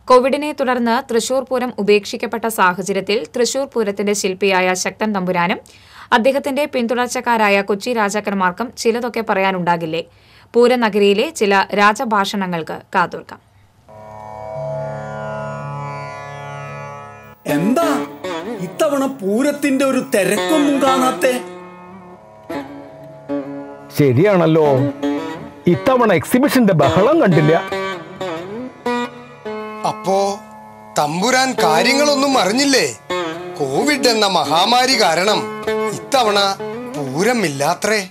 കോവിഡിനെ തുടർന്ന് തൃശൂർ പൂരം ഉപേക്ഷിക്കപ്പെട്ട സാഹചര്യത്തിൽ തൃശൂർ പൂരത്തിന്റെ ശില്പിയായ ശക്തൻ തമ്പുരാനും അദ്ദേഹത്തിന്റെ പിന്തുടർച്ചക്കാരായ കൊച്ചി രാജാക്കന്മാർക്കും ചിലതൊക്കെ പറയാനുണ്ടാകില്ലേ പൂരനഗരിയിലെ ചില രാജഭാഷണങ്ങൾക്ക് കാതോർക്കാം എന്താ ഇത്തവണ പൂരത്തിന്റെ ഒരു തിരക്കൊന്നും കാണാത്തെ ശരിയാണല്ലോ ഇത്തവണ എക്സിബിഷന്റെ ബഹളം കണ്ടില്ല അപ്പോ തമ്പുരാൻ കാര്യങ്ങളൊന്നും അറിഞ്ഞില്ലേ കോവിഡ് എന്ന മഹാമാരി കാരണം ഇത്തവണ പൂരമില്ലാത്രേ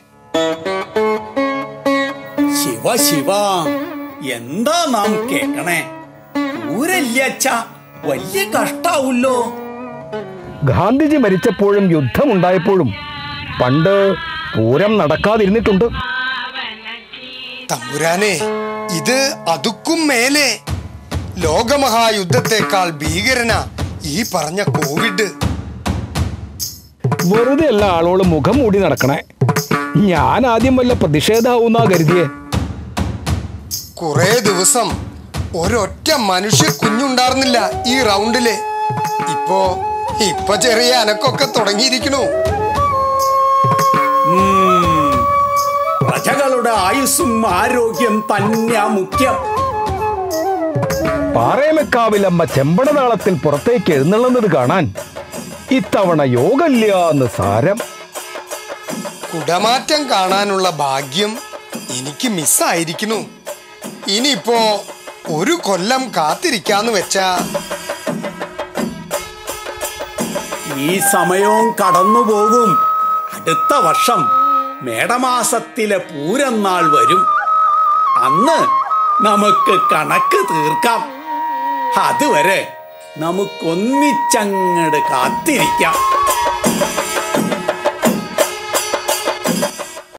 ശിവ ശിവ എന്താ നാം കേക്കണേ പൂരല്ലച്ച വലിയ കഷ്ടാവൂല്ലോ ഗാന്ധിജി മരിച്ചപ്പോഴും യുദ്ധമുണ്ടായപ്പോഴും പണ്ട് പൂരം നടക്കാതിരുന്നിട്ടുണ്ട് തമ്പുരാനെ ഇത് അതുക്കും മേലെ ലോകമഹായുദ്ധത്തെക്കാൾ ഭീകരന ഈ പറഞ്ഞ കോവിഡ് വെറുതെ അല്ല ആളോട് മുഖം മൂടി നടക്കണേ ഞാൻ ആദ്യം വല്ല പ്രതിഷേധാവൂന്നാ കരുതിയേ കുറെ ദിവസം ഒരൊറ്റ മനുഷ്യ കുഞ്ഞുണ്ടായിരുന്നില്ല ഈ റൗണ്ടില് ഇപ്പോ ഇപ്പൊ ചെറിയ അനക്കൊക്കെ തുടങ്ങിയിരിക്കണു ഉം, പ്രജകളുടെ ആയുസ്സും ആരോഗ്യം തന്നെയാ മുഖ്യം പാറേമക്കാവിലമ്മ ചെമ്പടനാളത്തിൽ പുറത്തേക്ക് എഴുന്നള്ളുന്നത് കാണാൻ ഇത്തവണ യോഗല്ല എന്ന് സാരം കുടമാറ്റം കാണാനുള്ള ഭാഗ്യം എനിക്ക് മിസ്സായിരിക്കുന്നു ഇനിയിപ്പോ ഒരു കൊല്ലം കാത്തിരിക്കാന്ന് വെച്ചാ ഈ സമയവും കടന്നു പോകും അടുത്ത വർഷം മേടമാസത്തിലെ പൂരന്നാൾ വരും അന്ന് നമുക്ക് കണക്ക് തീർക്കാം അതുവരെ നമുക്കൊന്നിച്ചങ്ങട് കാത്തിരിക്കാം